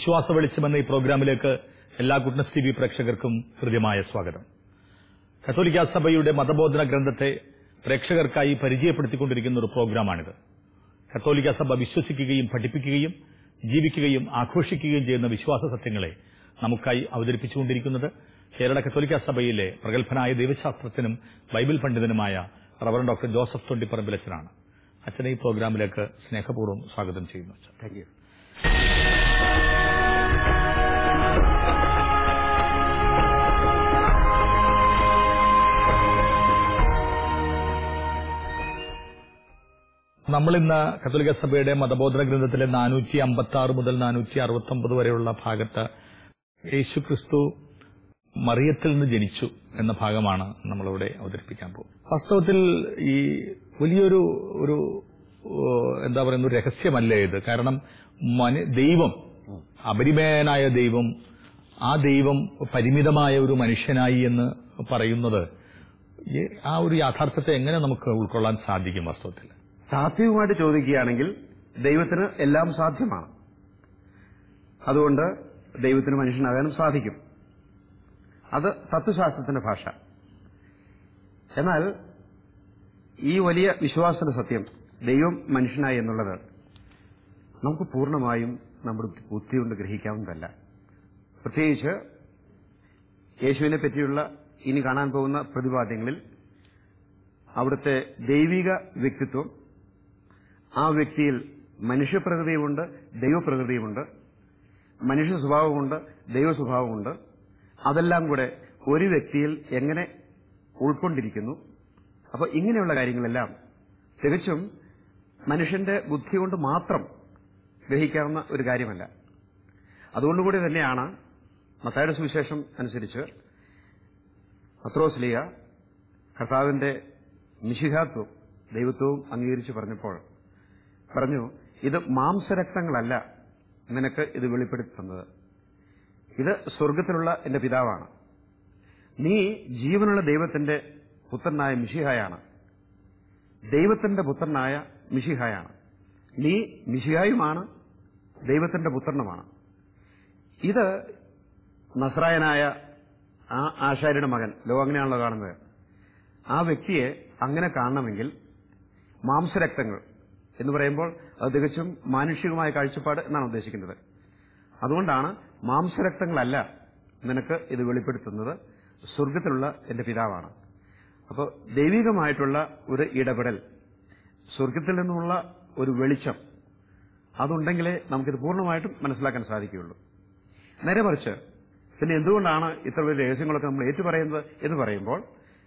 വിശ്വാസ വെളിച്ചം എന്ന ഈ പ്രോഗ്രാമിലേക്ക് എല്ലാ ഗുഡ്നസ് ടി വി പ്രേക്ഷകർക്കും ഹൃദ്യമായ സ്വാഗതം കത്തോലിക്ക സഭയുടെ മതബോധന ഗ്രന്ഥത്തെ പ്രേക്ഷകർക്കായി പരിചയപ്പെടുത്തിക്കൊണ്ടിരിക്കുന്ന ഒരു പ്രോഗ്രാമാണിത് കത്തോലിക്ക സഭ വിശ്വസിക്കുകയും പഠിപ്പിക്കുകയും ജീവിക്കുകയും ആഘോഷിക്കുകയും ചെയ്യുന്ന വിശ്വാസ സത്യങ്ങളെ നമുക്കായി അവതരിപ്പിച്ചുകൊണ്ടിരിക്കുന്നത് കേരള കത്തോലിക്ക സഭയിലെ പ്രഗത്ഭനായ ദൈവശാസ്ത്രജ്ഞനും ബൈബിൾ പണ്ഡിതനുമായ റവറൻ ഡോക്ടർ ജോസഫ് തൊണ്ടിപ്പറമ്പിലച്ചനാണ് അച്ഛനെ ഈ പ്രോഗ്രാമിലേക്ക് സ്നേഹപൂർവ്വം സ്വാഗതം ചെയ്യുന്നു അച്ഛൻ താങ്ക് യു നമ്മൾ ഇന്ന് കത്തോലിക്ക സഭയുടെ മതബോധന ഗ്രന്ഥത്തിലെ നാനൂറ്റി അമ്പത്തി ആറ് മുതൽ നാനൂറ്റി അറുപത്തി ഒമ്പത് വരെയുള്ള ഭാഗത്ത് യേശു ക്രിസ്തു മറിയത്തിൽ നിന്ന് ജനിച്ചു എന്ന ഭാഗമാണ് നമ്മളിവിടെ അവതരിപ്പിക്കാൻ പോകുന്നത് വാസ്തവത്തിൽ ഈ വലിയൊരു ഒരു ഓ, എന്താ പറയുന്ന ഒരു രഹസ്യമല്ലേ ഇത് കാരണം മനു- ദൈവം അപരിമേയനായ ദൈവം ആ ദൈവം പരിമിതമായ ഒരു മനുഷ്യനായി എന്ന് പറയുന്നത് ഈ ആ ഒരു യാഥാർത്ഥ്യത്തെ എങ്ങനെ നമുക്ക് ഉൾക്കൊള്ളാൻ സാധിക്കും വാസ്തവത്തിൽ സാത്വികമായിട്ട് ചോദിക്കുകയാണെങ്കിൽ ദൈവത്തിന് എല്ലാം സാധ്യമാണ് അതുകൊണ്ട് ദൈവത്തിന് മനുഷ്യനാകാനും സാധിക്കും അത് തത്വശാസ്ത്രത്തിന്റെ ഭാഷ എന്നാൽ ഈ വലിയ വിശ്വാസത്തിന്റെ സത്യം ദൈവം മനുഷ്യനായി എന്നുള്ളത് നമുക്ക് പൂർണ്ണമായും നമ്മുടെ ബുദ്ധി കൊണ്ട് ഗ്രഹിക്കാവുന്നതല്ല പ്രത്യേകിച്ച് യേശുവിനെ പറ്റിയുള്ള ഇനി കാണാൻ പോകുന്ന പ്രതിപാദ്യങ്ങളിൽ അവിടുത്തെ ദൈവിക വ്യക്തിത്വം ആ വ്യക്തിയിൽ മനുഷ്യപ്രകൃതിയുമുണ്ട് ദൈവപ്രകൃതിയുമുണ്ട് മനുഷ്യ സ്വഭാവമുണ്ട് ദൈവ സ്വഭാവമുണ്ട് അതെല്ലാം കൂടെ ഒരു വ്യക്തിയിൽ എങ്ങനെ ഉൾക്കൊണ്ടിരിക്കുന്നു അപ്പോൾ ഇങ്ങനെയുള്ള കാര്യങ്ങളെല്ലാം തികച്ചും മനുഷ്യന്റെ ബുദ്ധി കൊണ്ട് മാത്രം ഗ്രഹിക്കാവുന്ന ഒരു കാര്യമല്ല അതുകൊണ്ടുകൂടി തന്നെയാണ് മത്തായുടെ സുവിശേഷം അനുസരിച്ച് പത്രോസ്ലിയ കർത്താവിന്റെ നിഷിഹാത്വം ദൈവത്വവും അംഗീകരിച്ച് പറഞ്ഞപ്പോൾ പറഞ്ഞു ഇത് മാംസരക്തങ്ങളല്ല നിനക്ക് ഇത് വെളിപ്പെടുത്തി തന്നത് ഇത് സ്വർഗത്തിലുള്ള എന്റെ പിതാവാണ് നീ ജീവനുള്ള ദൈവത്തിന്റെ പുത്രനായ മിഷിഹായാണ് ദൈവത്തിന്റെ പുത്രനായ മിഷിഹായാണ് നീ മിഷിഹായുമാണ് ദൈവത്തിന്റെ പുത്രനുമാണ് ഇത് നസ്രായനായ ആ ആശാരിയുടെ മകൻ ലോകം അങ്ങനെയാണല്ലോ കാണുന്നത് ആ വ്യക്തിയെ അങ്ങനെ കാണണമെങ്കിൽ മാംസരക്തങ്ങൾ എന്ന് പറയുമ്പോൾ അത് തികച്ചും മാനുഷികമായ കാഴ്ചപ്പാട് എന്നാണ് ഉദ്ദേശിക്കുന്നത് അതുകൊണ്ടാണ് മാംസരക്തങ്ങളല്ല നിനക്ക് ഇത് വെളിപ്പെടുത്തുന്നത് സ്വർഗത്തിലുള്ള എന്റെ പിതാവാണ് അപ്പോൾ ദൈവികമായിട്ടുള്ള ഒരു ഇടപെടൽ സ്വർഗത്തിൽ നിന്നുമുള്ള ഒരു വെളിച്ചം അതുണ്ടെങ്കിലേ നമുക്കിത് പൂർണ്ണമായിട്ടും മനസ്സിലാക്കാൻ സാധിക്കുകയുള്ളൂ നേരെ മറിച്ച് പിന്നെ എന്തുകൊണ്ടാണ് ഇത്ര വലിയ രഹസ്യങ്ങളൊക്കെ നമ്മൾ ഏറ്റുപറയുന്നത് എന്ന് പറയുമ്പോൾ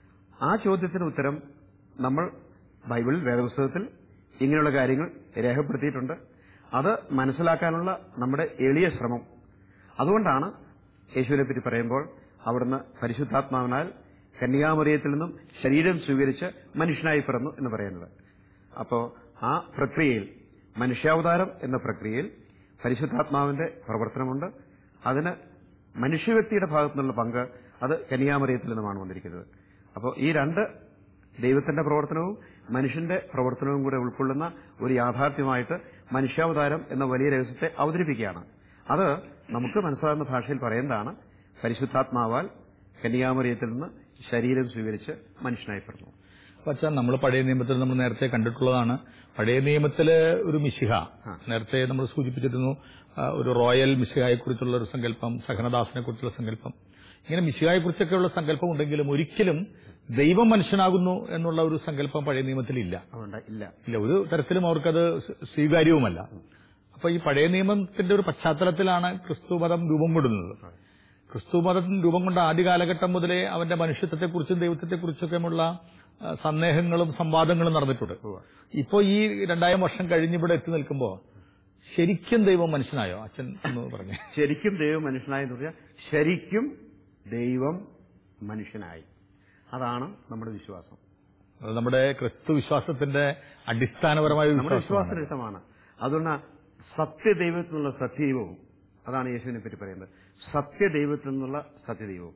ആ ചോദ്യത്തിന് ഉത്തരം നമ്മൾ ബൈബിളിൽ വേദപുസ്തകത്തിൽ ഇങ്ങനെയുള്ള കാര്യങ്ങൾ രേഖപ്പെടുത്തിയിട്ടുണ്ട് അത് മനസ്സിലാക്കാനുള്ള നമ്മുടെ എളിയ ശ്രമം അതുകൊണ്ടാണ് യേശുവിനെ പറ്റി പറയുമ്പോൾ അവിടുന്ന് പരിശുദ്ധാത്മാവിനാൽ കന്യാമറിയത്തിൽ നിന്നും ശരീരം സ്വീകരിച്ച് മനുഷ്യനായി പിറന്നു എന്ന് പറയുന്നത് അപ്പോ ആ പ്രക്രിയയിൽ മനുഷ്യാവതാരം എന്ന പ്രക്രിയയിൽ പരിശുദ്ധാത്മാവിന്റെ പ്രവർത്തനമുണ്ട് അതിന് മനുഷ്യവ്യക്തിയുടെ ഭാഗത്തു നിന്നുള്ള പങ്ക് അത് കന്യാമറിയത്തിൽ നിന്നുമാണ് വന്നിരിക്കുന്നത് അപ്പോൾ ഈ രണ്ട് ദൈവത്തിന്റെ പ്രവർത്തനവും മനുഷ്യന്റെ പ്രവർത്തനവും കൂടെ ഉൾക്കൊള്ളുന്ന ഒരു യാഥാർത്ഥ്യമായിട്ട് മനുഷ്യാവതാരം എന്ന വലിയ രഹസ്യത്തെ അവതരിപ്പിക്കുകയാണ് അത് നമുക്ക് മനസ്സിലാകുന്ന ഭാഷയിൽ പറയുന്നതാണ് പരിശുദ്ധാത്മാവാൽ കന്യാമറിയത്തിൽ നിന്ന് ശരീരം സ്വീകരിച്ച് മനുഷ്യനായി പിറന്നു പക്ഷേ നമ്മൾ പഴയ നിയമത്തിൽ നമ്മൾ നേരത്തെ കണ്ടിട്ടുള്ളതാണ് പഴയ നിയമത്തിലെ ഒരു മിശിഹ നേരത്തെ നമ്മൾ സൂചിപ്പിച്ചിരുന്നു ആ, ഒരു റോയൽ മിശിഹായെ കുറിച്ചുള്ള ഒരു സങ്കല്പം സഹനദാസിനെ കുറിച്ചുള്ള സങ്കല്പം ഇങ്ങനെ മിശിഹായെ കുറിച്ചൊക്കെയുള്ള സങ്കല്പം ഉണ്ടെങ്കിലും ഒരിക്കലും ദൈവം മനുഷ്യനാകുന്നു എന്നുള്ള ഒരു സങ്കല്പം പഴയ നിയമത്തിലില്ല അതുകൊണ്ട് ഇല്ല ഇല്ല ഒരു തരത്തിലും അവർക്കത് സ്വ- സ്വീകാര്യവുമല്ല അപ്പൊ ഈ പഴയ നിയമത്തിന്റെ ഒരു പശ്ചാത്തലത്തിലാണ് ക്രിസ്തു മതം രൂപം കൊള്ളുന്നത് ക്രിസ്തു മതം രൂപം കൊണ്ട ആദ്യ കാലഘട്ടം മുതലേ അവന്റെ മനുഷ്യത്വത്തെക്കുറിച്ചും ദൈവത്വത്തെക്കുറിച്ചൊക്കെയുള്ള ആ, സന്ദേഹങ്ങളും സംവാദങ്ങളും നടന്നിട്ടുണ്ട് ഇപ്പോ ഈ രണ്ടായിരം വർഷം കഴിഞ്ഞ് ഇവിടെ എത്തി നിൽക്കുമ്പോ ശരിക്കും ദൈവം മനുഷ്യനായോ അച്ഛൻ എന്ന് പറഞ്ഞു ശരിക്കും ദൈവം മനുഷ്യനായി എന്ന് പറഞ്ഞാൽ ശരിക്കും ദൈവം മനുഷ്യനായി അതാണ് നമ്മുടെ വിശ്വാസം അത് നമ്മുടെ ക്രിസ്തു വിശ്വാസത്തിന്റെ അടിസ്ഥാനപരമായ ഒരു നമ്മുടെ വിശ്വാസമാണ് വിശ്വാസരഹിതമാണ് അതുകൊണ്ട് സത്യദൈവത്തിൽ നിന്നുള്ള സത്യദൈവവും അതാണ് യേശുവിനെ പറ്റി പറയുന്നത് സത്യദൈവത്തിൽ നിന്നുള്ള സത്യദൈവവും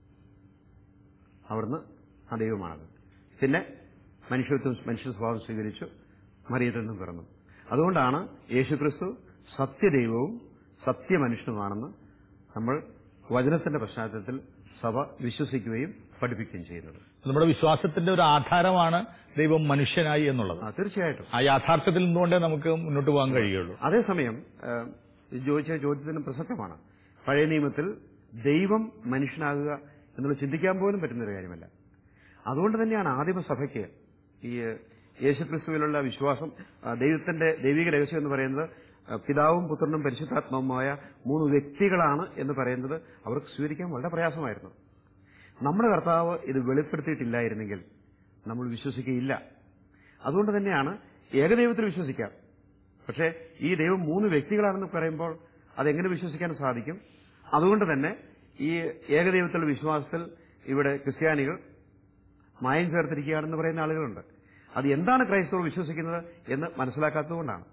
അവിടുന്ന് ആ ദൈവമാണത് പിന്നെ മനുഷ്യത്വം മനുഷ്യ സ്വഭാവം സ്വീകരിച്ചു മറിയത്തിൽ നിന്നും പിറന്നു അതുകൊണ്ടാണ് യേശുക്രിസ്തു സത്യദൈവവും സത്യമനുഷ്യനുമാണെന്ന് നമ്മൾ വചനത്തിന്റെ പശ്ചാത്തലത്തിൽ സഭ വിശ്വസിക്കുകയും പഠിപ്പിക്കുകയും ചെയ്യുന്നത് നമ്മുടെ വിശ്വാസത്തിന്റെ ഒരു ആധാരമാണ് ദൈവം മനുഷ്യനായി എന്നുള്ളത് ആ, തീർച്ചയായിട്ടും ആ യാഥാർത്ഥ്യത്തിൽ നിന്നുകൊണ്ടേ നമുക്ക് മുന്നോട്ട് പോകാൻ കഴിയുള്ളൂ അതേസമയം ആ, ചോദിച്ച ചോദ്യത്തിന് പ്രസക്തമാണ് പഴയ നിയമത്തിൽ ദൈവം മനുഷ്യനാകുക എന്നുള്ളത് ചിന്തിക്കാൻ പോലും പറ്റുന്ന ഒരു കാര്യമല്ല അതുകൊണ്ട് തന്നെയാണ് ആദിമസഭയ്ക്ക് ഈ യേശുക്രിസ്തുവിലുള്ള വിശ്വാസം ആ, ദൈവത്തിന്റെ ദൈവിക രഹസ്യം എന്ന് പറയുന്നത് ആ, പിതാവും പുത്രനും പരിശുദ്ധാത്മാവുമായ മൂന്ന് വ്യക്തികളാണ് എന്ന് പറയുന്നത് അവർക്ക് സ്വീകരിക്കാൻ വളരെ പ്രയാസമായിരുന്നു നമ്മുടെ കർത്താവ് ഇത് വെളിപ്പെടുത്തിയിട്ടില്ലായിരുന്നെങ്കിൽ നമ്മൾ വിശ്വസിക്കുകയില്ല അതുകൊണ്ട് തന്നെയാണ് ഏകദൈവത്തിൽ വിശ്വസിക്കാം പക്ഷേ ഈ ദൈവം മൂന്ന് വ്യക്തികളാണെന്ന് പറയുമ്പോൾ അതെങ്ങനെ വിശ്വസിക്കാൻ സാധിക്കും അതുകൊണ്ട് തന്നെ ഈ ഏകദൈവത്തിലുള്ള വിശ്വാസത്തിൽ ഇവിടെ ക്രിസ്ത്യാനികൾ മായം ചേർത്തിരിക്കുകയാണെന്ന് പറയുന്ന ആളുകളുണ്ട് അത് എന്താണ് ക്രൈസ്തവർ വിശ്വസിക്കുന്നത് എന്ന് മനസ്സിലാക്കാത്തതുകൊണ്ടാണ്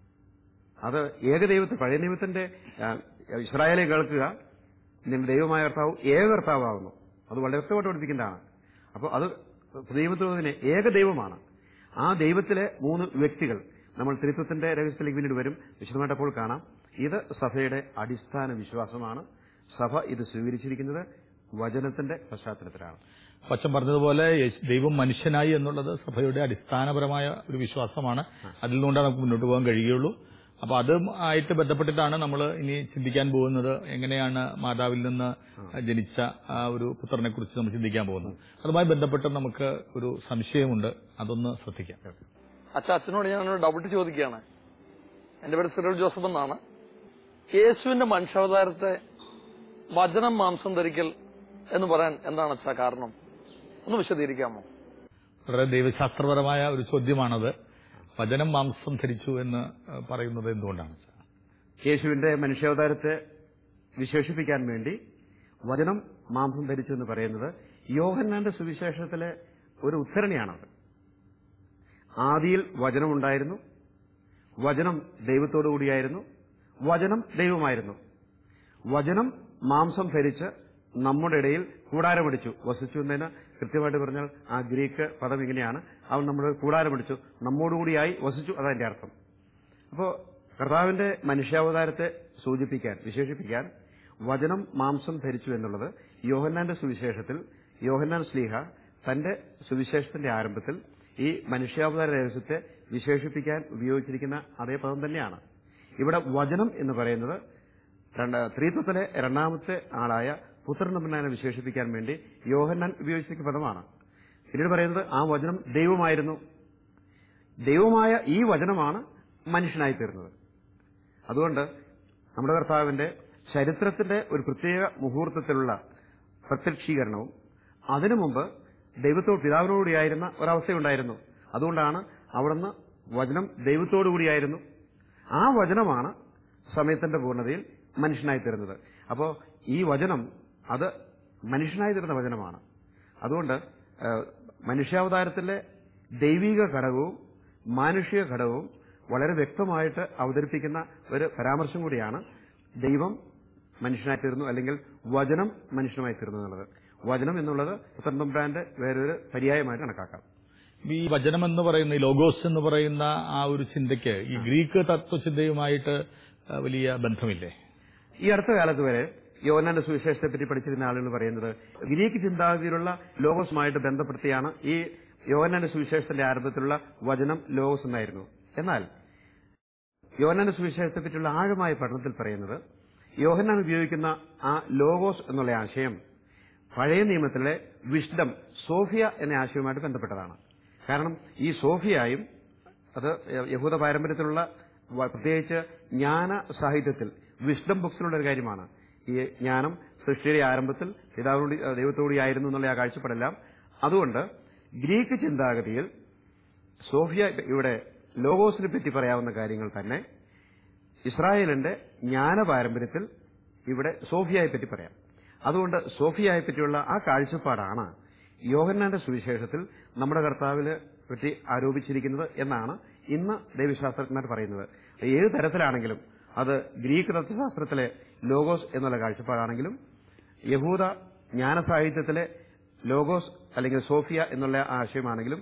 അത് ഏകദൈവത്തെ പഴയ ദൈവത്തിന്റെ ആ, ഇസ്രായേലെ കേൾക്കുക നിന്റെ ദൈവമായ കർത്താവ് ഏക കർത്താവാകുന്നു അത് വളരെ വ്യക്തമായിട്ട് പഠിപ്പിക്കേണ്ടതാണ് അപ്പോൾ അത് ദൈവത്തിൽ തന്നെ ഏകദൈവമാണ് ആ ദൈവത്തിലെ മൂന്ന് വ്യക്തികൾ നമ്മൾ ത്രിത്വത്തിന്റെ രഹസ്യത്തിലേക്ക് പിന്നീട് വരും വിശദമായിട്ട് അപ്പോൾ കാണാം ഇത് സഭയുടെ അടിസ്ഥാന വിശ്വാസമാണ് സഭ ഇത് സ്വീകരിച്ചിരിക്കുന്നത് വചനത്തിന്റെ പശ്ചാത്തലത്തിലാണ് പച്ചൻ പറഞ്ഞതുപോലെ യേശു- ദൈവം മനുഷ്യനായി എന്നുള്ളത് സഭയുടെ അടിസ്ഥാനപരമായ ഒരു വിശ്വാസമാണ് അതിൽ നിന്നുകൊണ്ടാണ് നമുക്ക് മുന്നോട്ട് പോകാൻ കഴിയുള്ളൂ അപ്പൊ അതുമായിട്ട് ബന്ധപ്പെട്ടിട്ടാണ് നമ്മൾ ഇനി ചിന്തിക്കാൻ പോകുന്നത് എങ്ങനെയാണ് മാതാവിൽ നിന്ന് ജനിച്ച ആ ഒരു പുത്രനെ കുറിച്ച് നമ്മൾ ചിന്തിക്കാൻ പോകുന്നത് അതുമായി ബന്ധപ്പെട്ട് നമുക്ക് ഒരു സംശയമുണ്ട് അതൊന്ന് ശ്രദ്ധിക്കാം അച്ഛ അച്ഛനോട് ഞാനൊരു ഡൗട്ട് ചോദിക്കുകയാണ് എന്റെ പേര് സിറിൽ ജോസഫ് എന്നാണ് യേശുവിന്റെ മനുഷ്യാവതാരത്തെ വചനം മാംസം ധരിക്കൽ എന്ന് പറയാൻ എന്താണ് അച്ഛാ കാരണം ഒന്ന് വിശദീകരിക്കാമോ വളരെ ദൈവശാസ്ത്രപരമായ ഒരു ചോദ്യമാണത് വചനം മാംസം ധരിച്ചു എന്ന് ഏഹ്, പറയുന്നത് എന്തുകൊണ്ടാണ് യേശുവിന്റെ മനുഷ്യാവതാരത്തെ വിശേഷിപ്പിക്കാൻ വേണ്ടി വചനം മാംസം ധരിച്ചു എന്ന് പറയുന്നത് യോഹന്നാന്റെ സുവിശേഷത്തിലെ ഒരു ഉദ്ധരണിയാണത് ആദിയിൽ വചനമുണ്ടായിരുന്നു വചനം ദൈവത്തോടു കൂടിയായിരുന്നു വചനം ദൈവമായിരുന്നു വചനം മാംസം ധരിച്ച് നമ്മുടെ ഇടയിൽ കൂടാരമടിച്ചു വസിച്ചു എന്നതിന് കൃത്യമായിട്ട് പറഞ്ഞാൽ ആ ഗ്രീക്ക് പദം ഇങ്ങനെയാണ് അവൻ നമ്മുടെ കൂടാരമടിച്ചു നമ്മോടുകൂടിയായി വസിച്ചു അതതിന്റെ അർത്ഥം അപ്പോ കർത്താവിന്റെ മനുഷ്യാവതാരത്തെ സൂചിപ്പിക്കാൻ വിശേഷിപ്പിക്കാൻ വചനം മാംസം ധരിച്ചു എന്നുള്ളത് യോഹന്നാന്റെ സുവിശേഷത്തിൽ യോഹന്നാൻ സ്ലീഹ തന്റെ സുവിശേഷത്തിന്റെ ആരംഭത്തിൽ ഈ മനുഷ്യാവതാര രഹസ്യത്തെ വിശേഷിപ്പിക്കാൻ ഉപയോഗിച്ചിരിക്കുന്ന അതേ പദം തന്നെയാണ് ഇവിടെ വചനം എന്ന് പറയുന്നത് രണ്ട് ത്രീത്വത്തിലെ രണ്ടാമത്തെ ആളായ പുത്രൻ തമ്പുരാനെ വിശേഷിപ്പിക്കാൻ വേണ്ടി യോഹന്നാൻ ഉപയോഗിച്ചിരിക്കുന്ന പദമാണ് പിന്നീട് പറയുന്നത് ആ വചനം ദൈവമായിരുന്നു ദൈവമായ ഈ വചനമാണ് മനുഷ്യനായി തീർന്നത് അതുകൊണ്ട് നമ്മുടെ കർത്താവിന്റെ ചരിത്രത്തിന്റെ ഒരു പ്രത്യേക മുഹൂർത്തത്തിലുള്ള പ്രത്യക്ഷീകരണവും അതിനു മുമ്പ് ദൈവത്തോട് പിതാവിനോടുകൂടിയായിരുന്ന ഒരവസ്ഥയുണ്ടായിരുന്നു അതുകൊണ്ടാണ് അവിടുന്ന് വചനം ദൈവത്തോടുകൂടിയായിരുന്നു ആ വചനമാണ് സമയത്തിന്റെ പൂർണ്ണതയിൽ മനുഷ്യനായി തീർന്നത് അപ്പോൾ ഈ വചനം അത് മനുഷ്യനായി തീർന്ന വചനമാണ് അതുകൊണ്ട് ആ, മനുഷ്യാവതാരത്തിലെ ദൈവിക ഘടകവും മാനുഷിക ഘടകവും വളരെ വ്യക്തമായിട്ട് അവതരിപ്പിക്കുന്ന ഒരു പരാമർശം കൂടിയാണ് ദൈവം മനുഷ്യനായി തീർന്നു അല്ലെങ്കിൽ വചനം മനുഷ്യനുമായി തീർന്നു എന്നുള്ളത് വചനം എന്നുള്ളത് പുത്രൻ തമ്പുരാന്റെ വേറൊരു പര്യായമായിട്ട് കണക്കാക്കാം ഈ വചനം എന്ന് പറയുന്ന ഈ ലോഗോസ് എന്ന് പറയുന്ന ആ ഒരു ചിന്തയ്ക്ക് ഈ ഗ്രീക്ക് തത്വചിന്തയുമായിട്ട് ആ, വലിയ ബന്ധമില്ലേ ഈ അടുത്ത കാലത്ത് വരെ യോനാന്റെ സുവിശേഷത്തെ പറ്റി പഠിച്ചിരുന്ന ആളുകൾ പറയുന്നത് ഗ്രീക്ക് ചിന്താഗതിയിലുള്ള ലോകസുമായിട്ട് ബന്ധപ്പെടുത്തിയാണ് ഈ യോനാന്റെ സുവിശേഷത്തിന്റെ ആരംഭത്തിലുള്ള വചനം ലോകസ് എന്നായിരുന്നു എന്നാൽ യോഹന്നാന്റെ സുവിശേഷത്തെ പറ്റിയുള്ള ആഴമായ പഠനത്തിൽ പറയുന്നത് യോഹന്നാൻ ഉപയോഗിക്കുന്ന ആ ലോഗോസ് എന്നുള്ള ആശയം പഴയ നിയമത്തിലെ വിഷ്ഡം സോഫിയ എന്ന ആശയവുമായിട്ട് ബന്ധപ്പെട്ടതാണ് കാരണം ഈ സോഫിയായും അത് യഹൂദ പാരമ്പര്യത്തിലുള്ള വ- പ്രത്യേകിച്ച് ജ്ഞാന സാഹിത്യത്തിൽ വിഷ്ഡം ബുക്സിലുള്ള ഒരു കാര്യമാണ് ഈ ജ്ഞാനം സൃഷ്ടിയുടെ ആരംഭത്തിൽ പിതാവിനോട് ദൈവത്തോടെയായിരുന്നു എന്നുള്ള ആ കാഴ്ചപ്പാടെല്ലാം അതുകൊണ്ട് ഗ്രീക്ക് ചിന്താഗതിയിൽ സോഫിയ ഇവിടെ ലോഗോസിനെ പറ്റി പറയാവുന്ന കാര്യങ്ങൾ തന്നെ ഇസ്രായേലിന്റെ ജ്ഞാന പാരമ്പര്യത്തിൽ ഇവിടെ സോഫിയയെ പറ്റി പറയാം അതുകൊണ്ട് സോഫിയയെ പറ്റിയുള്ള ആ കാഴ്ചപ്പാടാണ് യോഹന്നാന്റെ സുവിശേഷത്തിൽ നമ്മുടെ കർത്താവില് പറ്റി ആരോപിച്ചിരിക്കുന്നത് എന്നാണ് ഇന്ന് ദൈവശാസ്ത്രജ്ഞന്മാർ പറയുന്നത് ഏത് തരത്തിലാണെങ്കിലും അത് ഗ്രീക്ക് തത്വശാസ്ത്രത്തിലെ ലോഗോസ് എന്നുള്ള കാഴ്ചപ്പാടാണെങ്കിലും യഹൂദ ജ്ഞാനസാഹിത്യത്തിലെ ലോഗോസ് അല്ലെങ്കിൽ സോഫിയ എന്നുള്ള ആശയമാണെങ്കിലും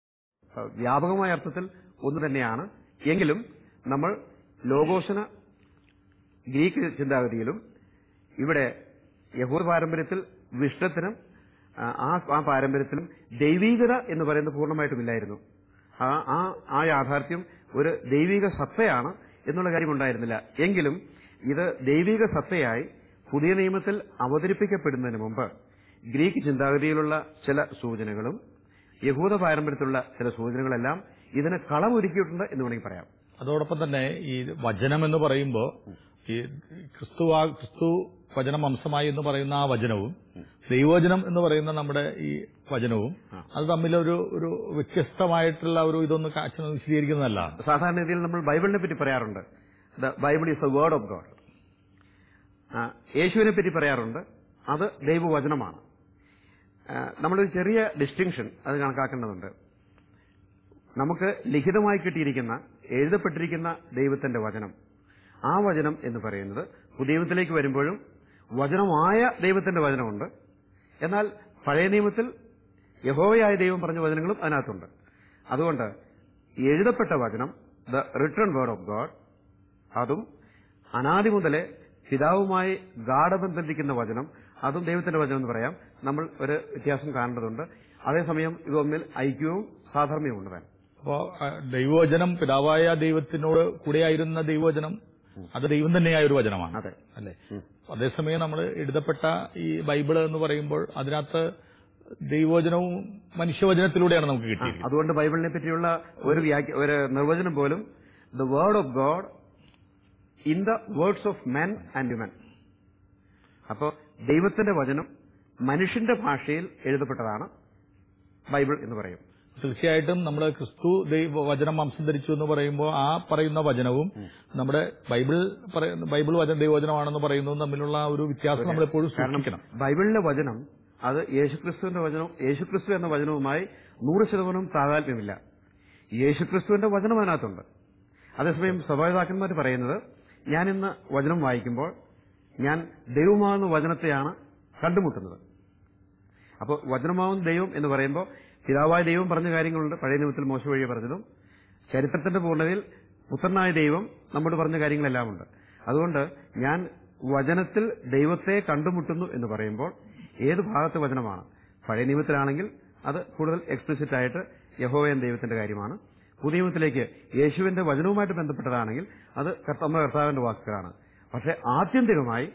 അഹ് വ്യാപകമായ അർത്ഥത്തിൽ ഒന്ന് തന്നെയാണ് എങ്കിലും നമ്മൾ ലോഗോസിന് ഗ്രീക്ക് ചിന്താഗതിയിലും ഇവിടെ യഹൂദ പാരമ്പര്യത്തിൽ വിഷ്ണത്തിനും ആ, ആ ആ പാരമ്പര്യത്തിലും ദൈവീകത എന്ന് പറയുന്നത് പൂർണ്ണമായിട്ടും ഇല്ലായിരുന്നു ആ ആ ആ യാഥാർത്ഥ്യം ഒരു ദൈവിക സത്തയാണ് എന്നുള്ള കാര്യം ഉണ്ടായിരുന്നില്ല എങ്കിലും ഇത് ദൈവിക സത്തയായി പുതിയ നിയമത്തിൽ അവതരിപ്പിക്കപ്പെടുന്നതിന് മുമ്പ് ഗ്രീക്ക് ചിന്താഗതിയിലുള്ള ചില സൂചനകളും യഹൂദ പാരമ്പര്യത്തിലുള്ള ചില സൂചനകളെല്ലാം ഇതിന് കളമൊരുക്കിയിട്ടുണ്ട് എന്ന് വേണമെങ്കിൽ പറയാം അതോടൊപ്പം തന്നെ ഈ വചനം എന്ന് പറയുമ്പോൾ ഈ ക്രിസ്തു ക്രിസ്തു വചനം അംശമായി എന്ന് പറയുന്ന ആ വചനവും ദൈവവചനം എന്ന് പറയുന്ന നമ്മുടെ ഈ വചനവും അത് തമ്മിലൊരു ഒരു വ്യത്യസ്തമായിട്ടുള്ള ഒരു ഇതൊന്ന് അച്ഛൻ വിശദീകരിക്കുന്നതല്ല സാധാരണ രീതിയിൽ നമ്മൾ ബൈബിളിനെ പറ്റി പറയാറുണ്ട് the Bible is the word of God യേശുവിനെ പറ്റി പറയാറുണ്ട് അത് ദൈവവചനമാണ് ആ, നമ്മളൊരു ചെറിയ ഡിസ്റ്റിങ്ഷൻ അത് കണക്കാക്കേണ്ടതുണ്ട് നമുക്ക് ലിഖിതമായി കിട്ടിയിരിക്കുന്ന എഴുതപ്പെട്ടിരിക്കുന്ന ദൈവത്തിന്റെ വചനം ആ വചനം എന്ന് പറയുന്നത് പുതിയത്തിലേക്ക് വരുമ്പോഴും വചനമായ ദൈവത്തിന്റെ വചനമുണ്ട് എന്നാൽ പഴയ നിയമത്തിൽ യഹോവയായ ദൈവം പറഞ്ഞ വചനങ്ങളും അതിനകത്തുണ്ട് അതുകൊണ്ട് എഴുതപ്പെട്ട വചനം the written word of God അതും അനാദി മുതലേ പിതാവുമായി ഗാഠബന്ധത്തിരിക്കുന്ന വചനം അതും ദൈവത്തിന്റെ വചനം എന്ന് പറയാം നമ്മൾ ഒരു വ്യത്യാസം കാണേണ്ടതുണ്ട് അതേസമയം ഇവ തമ്മിൽ ഐക്യവും സാധർമ്യവും ഉണ്ട് താൻ അപ്പോ ആ, ദൈവവചനം പിതാവായ ദൈവത്തിനോട് കൂടെയായിരുന്ന ദൈവവചനം അത് ദൈവം തന്നെയായ ഒരു വചനമാണ് അതെ അല്ലെ അതേസമയം നമ്മൾ എഴുതപ്പെട്ട ഈ ബൈബിള് എന്ന് പറയുമ്പോൾ അതിനകത്ത് ദൈവവചനവും മനുഷ്യവചനത്തിലൂടെയാണ് നമുക്ക് കിട്ടിയിരിക്കുന്നത് അതുകൊണ്ട് ബൈബിളിനെ പറ്റിയുള്ള ഒരു വ്യാഖ്യ ഒരു നിർവചനം പോലും the word of God in the words of men and women അപ്പോൾ ദൈവത്തിന്റെ വചനം മനുഷ്യന്റെ ഭാഷയിൽ എഴുതപ്പെട്ടതാണ് ബൈബിൾ എന്ന് പറയും തീർച്ചയായിട്ടും നമ്മൾ ക്രിസ്തു ദൈവ വചനം മാംസം ധരിച്ചു എന്ന് പറയുമ്പോൾ ആ പറയുന്ന വചനവും നമ്മുടെ ബൈബിൾ പറയുന്ന ബൈബിൾ വചന ദൈവവചനമാണെന്ന് പറയുന്നതും തമ്മിലുള്ള ആ ഒരു വ്യത്യാസം നമ്മൾ എപ്പോഴും സൂക്ഷിക്കണം ബൈബിളിലെ വചനം അത് യേശുക്രിസ്തുവിന്റെ വചനവും യേശുക്രിസ്തു എന്ന വചനവുമായി നൂറ് ശതമാനവും താതാത്മ്യമില്ല യേശുക്രിസ്തുവിന്റെ വചനം അതിനകത്തുണ്ട് അതേസമയം സഭാപിതാക്കന്മാർ പറയുന്നത് ഞാൻ ഇന്ന് വചനം വായിക്കുമ്പോൾ ഞാൻ ദൈവമാകുന്ന വചനത്തെയാണ് കണ്ടുമുട്ടുന്നത് അപ്പോൾ വചനമാവുന്ന ദൈവം എന്ന് പറയുമ്പോൾ പിതാവായ ദൈവം പറഞ്ഞ കാര്യങ്ങളുണ്ട് പഴയ നിയമത്തിൽ മോശ വഴി പറഞ്ഞതും ചരിത്രത്തിന്റെ പൂർണ്ണതയിൽ പുത്രനായ ദൈവം നമ്മോട് പറഞ്ഞ കാര്യങ്ങളെല്ലാം ഉണ്ട് അതുകൊണ്ട് ഞാൻ വചനത്തിൽ ദൈവത്തെ കണ്ടുമുട്ടുന്നു എന്ന് പറയുമ്പോൾ ഏത് ഭാഗത്തെ വചനമാണ് പഴയ നിയമത്തിലാണെങ്കിൽ അത് കൂടുതൽ എക്സ്പ്ലിസിറ്റ് ആയിട്ട് യഹോവയൻ ദൈവത്തിന്റെ കാര്യമാണ് പുതിയ നിയമത്തിലേക്ക് യേശുവിന്റെ വചനവുമായിട്ട് ബന്ധപ്പെട്ടതാണെങ്കിൽ അത് കർത്തമ്മ കർത്താവിന്റെ വാക്കുകളാണ് പക്ഷെ ആത്യന്തികമായി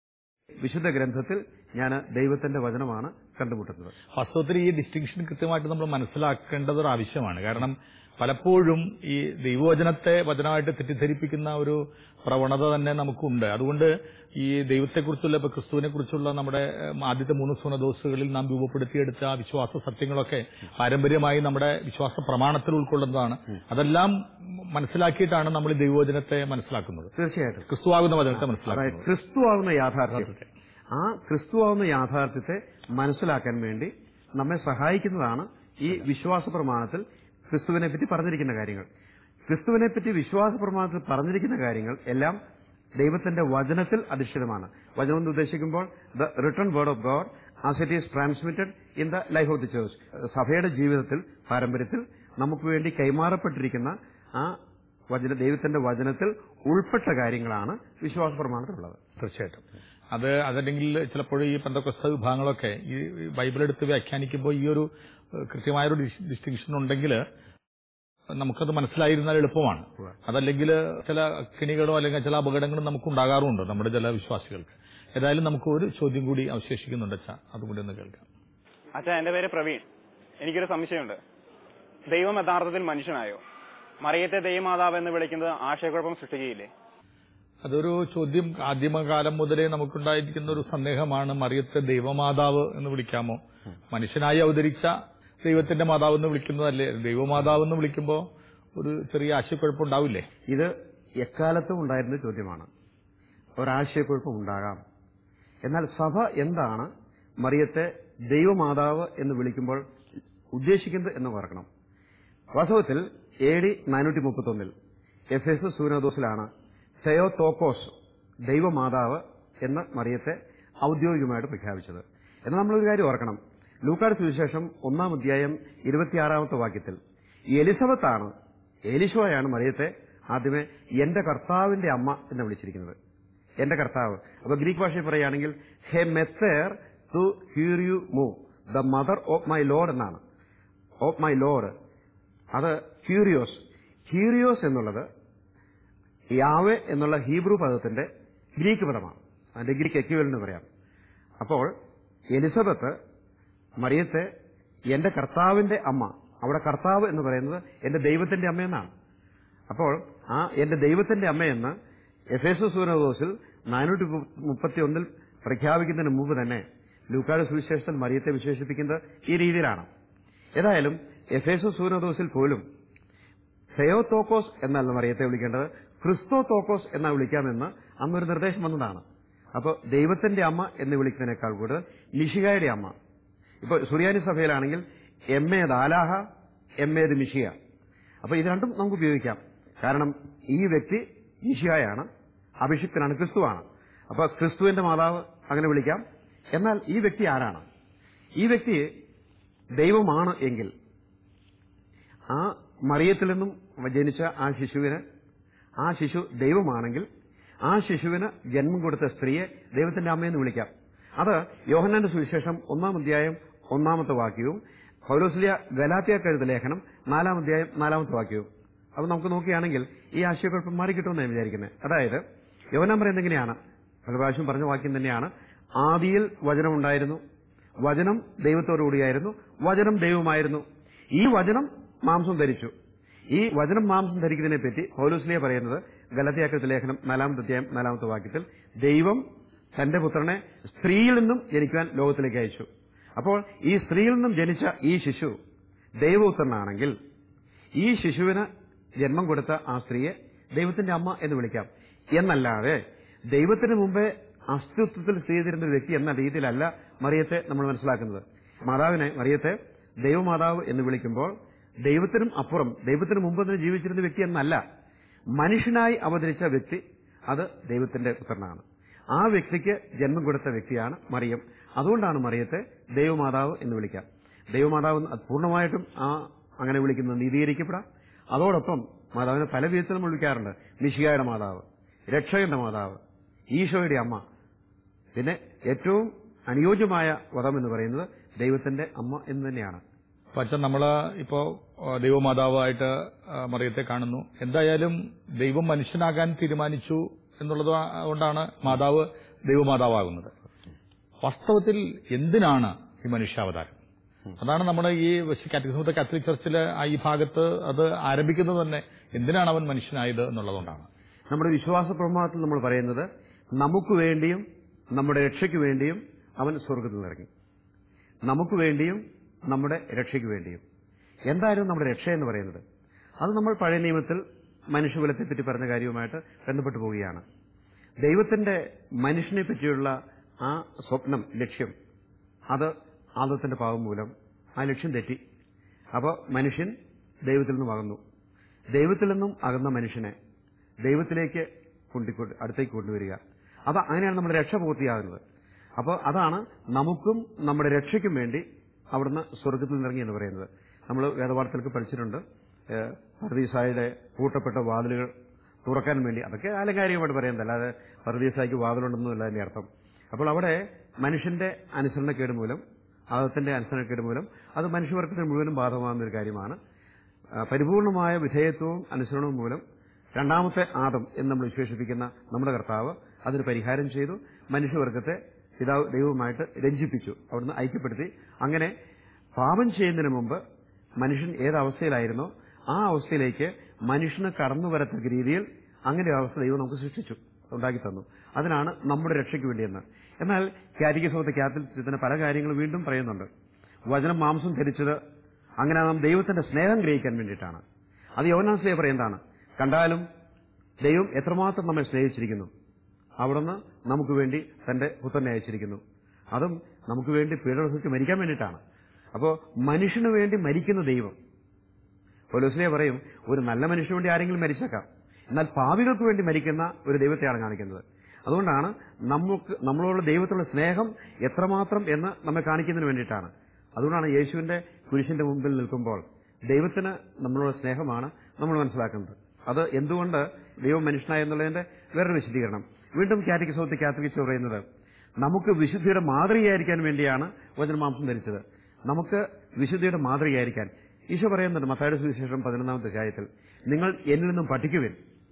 വിശുദ്ധ ഗ്രന്ഥത്തിൽ ഞാൻ ദൈവത്തിന്റെ വചനമാണ് കണ്ടുമുട്ടുന്നത് വാസ്തവത്തിൽ ഈ ഡിസ്റ്റിങ്ഷൻ കൃത്യമായിട്ട് നമ്മൾ മനസ്സിലാക്കേണ്ടത് ഒരു ആവശ്യമാണ് കാരണം പലപ്പോഴും ഈ ദൈവവചനത്തെ വചനമായിട്ട് തെറ്റിദ്ധരിപ്പിക്കുന്ന ഒരു പ്രവണത തന്നെ നമുക്കുണ്ട് അതുകൊണ്ട് ഈ ദൈവത്തെക്കുറിച്ചുള്ള ഇപ്പൊ ക്രിസ്തുവിനെ കുറിച്ചുള്ള നമ്മുടെ ഏഹ്, ആദ്യത്തെ മൂന്ന് സുനദോസുകളിൽ നാം രൂപപ്പെടുത്തിയെടുത്ത ആ വിശ്വാസ സത്യങ്ങളൊക്കെ പാരമ്പര്യമായി നമ്മുടെ വിശ്വാസ പ്രമാണത്തിൽ ഉൾക്കൊള്ളുന്നതാണ് അതെല്ലാം മനസ്സിലാക്കിയിട്ടാണ് നമ്മൾ ഈ ദൈവവചനത്തെ മനസ്സിലാക്കുന്നത് തീർച്ചയായിട്ടും ക്രിസ്തുവാകുന്ന വചനത്തെ അതായത് മനസ്സിലാക്കുന്നത് ക്രിസ്തുവാകുന്ന യാഥാർത്ഥ്യം ആ ക്രിസ്തുവാകുന്ന യാഥാർത്ഥ്യത്തെ മനസ്സിലാക്കാൻ വേണ്ടി നമ്മെ സഹായിക്കുന്നതാണ് ഈ വിശ്വാസ പ്രമാണത്തിൽ ക്രിസ്തുവിനെ പറ്റി പറഞ്ഞിരിക്കുന്ന കാര്യങ്ങൾ ക്രിസ്തുവിനെ പറ്റി വിശ്വാസ പ്രമാണത്തിൽ പറഞ്ഞിരിക്കുന്ന കാര്യങ്ങൾ എല്ലാം ദൈവത്തിന്റെ വചനത്തിൽ അധിഷ്ഠിതമാണ് വചനം എന്ന് ഉദ്ദേശിക്കുമ്പോൾ the written word of God as it is transmitted in the life of the church സഭയുടെ ജീവിതത്തിൽ പാരമ്പര്യത്തിൽ നമുക്ക് വേണ്ടി കൈമാറപ്പെട്ടിരിക്കുന്ന ആ വചന ദൈവത്തിന്റെ വചനത്തിൽ ഉൾപ്പെട്ട കാര്യങ്ങളാണ് വിശ്വാസ പ്രമാണത്തിലുള്ളത് തീർച്ചയായിട്ടും അത് അതല്ലെങ്കിൽ ചിലപ്പോൾ ഈ പന്തക്കൊസ്ത വിഭാഗങ്ങളൊക്കെ ഈ ബൈബിൾ എടുത്ത് വ്യാഖ്യാനിക്കുമ്പോൾ ഈ ഒരു ഏഹ്, കൃത്യമായൊരു ഡിസ്റ്റിങ്ഷൻ ഉണ്ടെങ്കിൽ നമുക്കത് മനസ്സിലായിരുന്നാൽ എളുപ്പമാണ് അതല്ലെങ്കിൽ ചില കിണികളോ അല്ലെങ്കിൽ ചില അപകടങ്ങളും നമുക്ക് ഉണ്ടാകാറുമുണ്ട് നമ്മുടെ ചില വിശ്വാസികൾക്ക് ഏതായാലും നമുക്ക് ഒരു ചോദ്യം കൂടി അവശേഷിക്കുന്നുണ്ട് അച്ഛാ അതും കൂടി ഒന്ന് കേൾക്കാം അച്ഛാ എന്റെ പേര് പ്രവീൺ എനിക്കൊരു സംശയമുണ്ട് ദൈവം യഥാർത്ഥത്തിൽ മനുഷ്യനായോ മറിയത്തെ ദൈവമാതാവ് എന്ന് വിളിക്കുന്നത് ആശയക്കുഴപ്പം സൃഷ്ടിക്കുകയില്ലേ അതൊരു ചോദ്യം ആദ്യമകാലം മുതലേ നമുക്കുണ്ടായിരിക്കുന്ന ഒരു സന്ദേഹമാണ് മറിയത്തെ ദൈവമാതാവ് എന്ന് വിളിക്കാമോ മനുഷ്യനായി അവതരിച്ച ദൈവത്തിന്റെ മാതാവ് എന്ന് വിളിക്കുന്നതല്ലേ ദൈവമാതാവ് എന്ന് വിളിക്കുമ്പോൾ ഒരു ചെറിയ ആശയക്കുഴപ്പമുണ്ടാവില്ലേ ഇത് എക്കാലത്തും ഉണ്ടായിരുന്ന ചോദ്യമാണ് ഒരാശയക്കുഴപ്പം ഉണ്ടാകാം എന്നാൽ സഭ എന്താണ് മറിയത്തെ ദൈവമാതാവ് എന്ന് വിളിക്കുമ്പോൾ ഉദ്ദേശിക്കുന്നത് എന്ന് ഓർക്കണം വാസ്തവത്തിൽ എ ഡി നാനൂറ്റി മുപ്പത്തൊന്നിൽ എഫ് എസ് സൂനദോസിലാണ് തെയോതോക്കോസ് ദൈവമാതാവ് എന്ന് മറിയത്തെ ഔദ്യോഗികമായിട്ട് പ്രഖ്യാപിച്ചത് എന്നാൽ നമ്മളൊരു കാര്യം ഓർക്കണം ലൂക്കാട് സുവിശേഷം ഒന്നാം അധ്യായം ഇരുപത്തിയാറാമത്തെ വാക്യത്തിൽ എലിസബത്താണ് എലിശോയാണ് മറിയത്തെ ആദ്യമേ എന്റെ കർത്താവിന്റെ അമ്മ എന്ന് വിളിച്ചിരിക്കുന്നത് എന്റെ കർത്താവ് അപ്പൊ ഗ്രീക്ക് ഭാഷയിൽ പറയുകയാണെങ്കിൽ ഹെ മെത്തേർ ടു ഹീർ യു മൂവ് the mother of my Lord എന്നാണ് ഓഫ് മൈ ലോഡ് അത് ക്യൂരിയോസ് ക്യൂരിയോസ് എന്നുള്ളത് യാവെ എന്നുള്ള ഹീബ്രു പദത്തിന്റെ ഗ്രീക്ക് പദമാണ് അതിന്റെ ഗ്രീക്ക് എക്യുവൽ എന്ന് പറയാം അപ്പോൾ എലിസബത്ത് മറിയത്തെ എന്റെ കർത്താവിന്റെ അമ്മ അവിടെ കർത്താവ് എന്ന് പറയുന്നത് എന്റെ ദൈവത്തിന്റെ അമ്മയെന്നാണ് അപ്പോൾ ആ എന്റെ ദൈവത്തിന്റെ അമ്മയെന്ന് എഫ് എസ് സൂനദോസിൽ നാനൂറ്റി മുപ്പത്തി ഒന്നിൽ പ്രഖ്യാപിക്കുന്നതിന് മുമ്പ് തന്നെ ലൂക്കാട് സുവിശേഷത്തിൽ മറിയത്തെ വിശേഷിപ്പിക്കുന്നത് ഈ രീതിയിലാണ് ഏതായാലും എഫ് എസ് സൂനദോസിൽ പോലും തെയോത്തോക്കോസ് എന്നല്ല മറിയത്തെ വിളിക്കേണ്ടത് ക്രിസ്തോ തോക്കോസ് എന്നാ വിളിക്കാമെന്ന് അന്നൊരു നിർദ്ദേശം വന്നതാണ് അപ്പോൾ ദൈവത്തിന്റെ അമ്മ എന്ന് വിളിക്കുന്നതിനേക്കാൾ കൂടുതൽ മിഷികായുടെ അമ്മ ഇപ്പൊ സുറിയാനി സഭയിലാണെങ്കിൽ എം എ ദാലാഹ എം എത് മിഷിയ അപ്പൊ ഇത് രണ്ടും നമുക്ക് ഉപയോഗിക്കാം കാരണം ഈ വ്യക്തി മിഷിയായാണ് അഭിഷിക്തനാണ് ക്രിസ്തുവാണ് അപ്പൊ ക്രിസ്തുവിന്റെ മാതാവ് അങ്ങനെ വിളിക്കാം എന്നാൽ ഈ വ്യക്തി ആരാണ് ഈ വ്യക്തി ദൈവമാണ് എങ്കിൽ ആ മറിയത്തിൽ നിന്നും ജനിച്ച ആ ശിശുവിന് ആ ശിശു ദൈവമാണെങ്കിൽ ആ ശിശുവിന് ജന്മം കൊടുത്ത സ്ത്രീയെ ദൈവത്തിന്റെ അമ്മയെന്ന് വിളിക്കാം അത് യോഹന്നാന്റെ സുവിശേഷം ഒന്നാം അധ്യായം ഒന്നാമത്തെ വാക്യവും പൗലോസ്ലിയ ഗലാത്തിയ എഴുത ലേഖനം നാലാം അധ്യായം നാലാമത്തെ വാക്യവും അപ്പൊ നമുക്ക് നോക്കുകയാണെങ്കിൽ ഈ ആശയക്കുഴപ്പം മാറിക്കിട്ടുമെന്ന് ഞാൻ വിചാരിക്കുന്നത് അതായത് യോഹന്നാൻ പറയുന്നത് എങ്ങനെയാണ് പല പ്രാവശ്യം പറഞ്ഞ വാക്യം തന്നെയാണ് ആദിയിൽ വചനമുണ്ടായിരുന്നു വചനം ദൈവത്തോടുകൂടിയായിരുന്നു വചനം ദൈവമായിരുന്നു ഈ വചനം മാംസം ധരിച്ചു ഈ വചനം മാംസം ധരിക്കുന്നതിനെ പറ്റി പൗലോസ്ലിയ പറയുന്നത് ഗലത്തിയാക്കത്തെ ലേഖനം നാലാമത്തെ അധ്യായം നാലാമത്തെ വാക്യത്തിൽ ദൈവം തന്റെ പുത്രനെ സ്ത്രീയിൽ നിന്നും ജനിക്കുവാൻ ലോകത്തിലേക്ക് അയച്ചു അപ്പോൾ ഈ സ്ത്രീയിൽ നിന്നും ജനിച്ച ഈ ശിശു ദൈവപുത്രനാണെങ്കിൽ ഈ ശിശുവിന് ജന്മം കൊടുത്ത ആ സ്ത്രീയെ ദൈവത്തിന്റെ അമ്മ എന്ന് വിളിക്കാം എന്നല്ലാതെ ദൈവത്തിന് മുമ്പേ അസ്തിത്വത്തിൽ ചെയ്തിരുന്ന ഒരു വ്യക്തി എന്ന രീതിയിലല്ല മറിയത്തെ നമ്മൾ മനസ്സിലാക്കുന്നത് മാതാവിനെ മറിയത്തെ ദൈവമാതാവ് എന്ന് വിളിക്കുമ്പോൾ ദൈവത്തിനും അപ്പുറം ദൈവത്തിന് മുമ്പ് തന്നെ ജീവിച്ചിരുന്ന വ്യക്തി എന്നല്ല മനുഷ്യനായി അവതരിച്ച വ്യക്തി അത് ദൈവത്തിന്റെ പുത്രനാണ് ആ വ്യക്തിക്ക് ജന്മം കൊടുത്ത വ്യക്തിയാണ് മറിയം അതുകൊണ്ടാണ് മറിയത്തെ ദൈവമാതാവ് എന്ന് വിളിക്കാം ദൈവമാതാവ് എന്ന് അത് പൂർണ്ണമായിട്ടും ആ അങ്ങനെ വിളിക്കുന്നത് നീതീകരിക്കപ്പെടാം അതോടൊപ്പം മാതാവിനെ പല വിധത്തിൽ നമ്മൾ വിളിക്കാറുണ്ട് മിശികായുടെ മാതാവ് രക്ഷകന്റെ മാതാവ് ഈശോയുടെ അമ്മ പിന്നെ ഏറ്റവും അനുയോജ്യമായ വധം എന്ന് പറയുന്നത് ദൈവത്തിന്റെ അമ്മ എന്ന് തന്നെയാണ് അപ്പൊ അച്ഛൻ നമ്മള് ഇപ്പോ ആ, ദൈവമാതാവായിട്ട് ആ, മറിയത്തെ കാണുന്നു എന്തായാലും ദൈവം മനുഷ്യനാകാൻ തീരുമാനിച്ചു എന്നുള്ളത് കൊണ്ടാണ് മാതാവ് ദൈവമാതാവാകുന്നത് വാസ്തവത്തിൽ എന്തിനാണ് ഈ മനുഷ്യാവതാരം അതാണ് നമ്മുടെ ഈ കാറ്റഗറിസത്തെ കാത്തലിക് ചർച്ചിൽ ഈ ഭാഗത്ത് അത് ആരംഭിക്കുന്നത് തന്നെ എന്തിനാണ് അവൻ മനുഷ്യനായത് എന്നുള്ളതുകൊണ്ടാണ് നമ്മുടെ വിശ്വാസ പ്രമാണത്തിൽ നമ്മൾ പറയുന്നത് നമുക്ക് വേണ്ടിയും നമ്മുടെ രക്ഷയ്ക്ക് വേണ്ടിയും അവൻ സ്വർഗത്തിൽ ഇറങ്ങി നമുക്ക് വേണ്ടിയും നമ്മുടെ രക്ഷയ്ക്ക് വേണ്ടിയും എന്തായാലും നമ്മുടെ രക്ഷ എന്ന് പറയുന്നത് അത് നമ്മൾ പഴയ നിയമത്തിൽ മനുഷ്യകുലത്തെ പറ്റി പറഞ്ഞ കാര്യവുമായിട്ട് ബന്ധപ്പെട്ടു പോവുകയാണ് ദൈവത്തിന്റെ മനുഷ്യനെ പറ്റിയുള്ള ആ സ്വപ്നം ലക്ഷ്യം അത് ആദത്തിന്റെ പാവം മൂലം ആ ലക്ഷ്യം തെറ്റി അപ്പോൾ മനുഷ്യൻ ദൈവത്തിൽ നിന്നും അകന്നു ദൈവത്തിൽ നിന്നും അകന്ന മനുഷ്യനെ ദൈവത്തിലേക്ക് കൊണ്ടിക്കൊണ്ട് അടുത്തേക്ക് കൊണ്ടുവരിക അത് അങ്ങനെയാണ് നമ്മുടെ രക്ഷ പൂർത്തിയാകുന്നത് അപ്പോൾ അതാണ് നമുക്കും നമ്മുടെ രക്ഷയ്ക്കും വേണ്ടി അവിടുന്ന് സ്വർഗത്തിൽ നിന്നിറങ്ങി എന്ന് പറയുന്നത് നമ്മൾ വേദപാഠത്തിലൊക്കെ പഠിച്ചിട്ടുണ്ട് ഏഹ്, പർദീസായുടെ പൂട്ടപ്പെട്ട വാതിലുകൾ തുറക്കാൻ വേണ്ടി അതൊക്കെ ആലങ്കാരികമായിട്ട് പറയുന്നത് അല്ലാതെ പർദീസായ്ക്ക് വാതിലുണ്ടെന്നല്ല അതിന്റെ അർത്ഥം അപ്പോൾ അവിടെ മനുഷ്യന്റെ അനുസരണക്കേട് മൂലം ആദത്തിന്റെ അനുസരണക്കേട് മൂലം അത് മനുഷ്യവർഗത്തിന് മുഴുവനും ബാധകമാകുന്ന ഒരു കാര്യമാണ് ആ, പരിപൂർണമായ വിധേയത്വവും അനുസരണവും മൂലം രണ്ടാമത്തെ ആദം എന്ന് നമ്മൾ വിശേഷിപ്പിക്കുന്ന നമ്മുടെ കർത്താവ് അതിന് പരിഹാരം ചെയ്തു മനുഷ്യവർഗത്തെ പിതാവ് ദൈവവുമായിട്ട് രഞ്ജിപ്പിച്ചു അവിടുന്ന് ഐക്യപ്പെടുത്തി അങ്ങനെ പാപം ചെയ്യുന്നതിന് മുമ്പ് മനുഷ്യൻ ഏതവസ്ഥയിലായിരുന്നോ ആ അവസ്ഥയിലേക്ക് മനുഷ്യന് കടന്നു വരത്തക്ക രീതിയിൽ അങ്ങനെ ഒരു അവസ്ഥ ദൈവം നമുക്ക് സൃഷ്ടിച്ചു ഉണ്ടാക്കി തന്നു അതിനാണ് നമ്മുടെ രക്ഷയ്ക്ക് വേണ്ടിയെന്ന് എന്നാൽ കാരികസഭത്തെ ക്യാത്തലിസത്തിന് പല കാര്യങ്ങളും വീണ്ടും പറയുന്നുണ്ട് വചനം മാംസം ധരിച്ചത് അങ്ങനെ നാം ദൈവത്തിന്റെ സ്നേഹം ഗ്രഹിക്കാൻ വേണ്ടിയിട്ടാണ് അത് യോനാസ്ലേ പറയുന്നതാണ് കണ്ടാലും ദൈവം എത്രമാത്രം നമ്മെ സ്നേഹിച്ചിരിക്കുന്നു അവിടുന്ന് നമുക്ക് വേണ്ടി തന്റെ പുത്രനെ അയച്ചിരിക്കുന്നു അതും നമുക്ക് വേണ്ടി പീഡനത്തിൽ മരിക്കാൻ വേണ്ടിയിട്ടാണ് അപ്പോൾ മനുഷ്യന് വേണ്ടി മരിക്കുന്ന ദൈവം പോലീസിലെ പറയും ഒരു നല്ല മനുഷ്യന് വേണ്ടി ആരെങ്കിലും മരിച്ചേക്കാം എന്നാൽ പാവികൾക്ക് വേണ്ടി മരിക്കുന്ന ഒരു ദൈവത്തെയാണ് കാണിക്കുന്നത് അതുകൊണ്ടാണ് നമുക്ക് നമ്മളോടുള്ള ദൈവത്തിലുള്ള സ്നേഹം എത്രമാത്രം എന്ന് നമ്മെ കാണിക്കുന്നതിന് വേണ്ടിയിട്ടാണ് അതുകൊണ്ടാണ് യേശുവിന്റെ കുരിശിന്റെ മുമ്പിൽ നിൽക്കുമ്പോൾ ദൈവത്തിന് നമ്മളോട് സ്നേഹമാണ് നമ്മൾ മനസ്സിലാക്കുന്നത് അത് എന്തുകൊണ്ട് ദൈവം മനുഷ്യനായി എന്നുള്ളതിന്റെ വേറൊരു വിശദീകരണം വീണ്ടും കാറ്റഗിസോത്ത് കാത്തലിക്സ് പറയുന്നത് നമുക്ക് വിശുദ്ധിയുടെ മാതൃകയായിരിക്കാൻ വേണ്ടിയാണ് വചനമാംസം ധരിച്ചത് നമുക്ക് വിശുദ്ധിയുടെ മാതൃകയായിരിക്കാൻ ഈശോ പറയുന്നുണ്ട് മത്തായുടെ സുവിശേഷം പതിനൊന്നാമത്തെ അധ്യായത്തിൽ നിങ്ങൾ എന്നിൽ നിന്നും പഠിക്കുവിൻ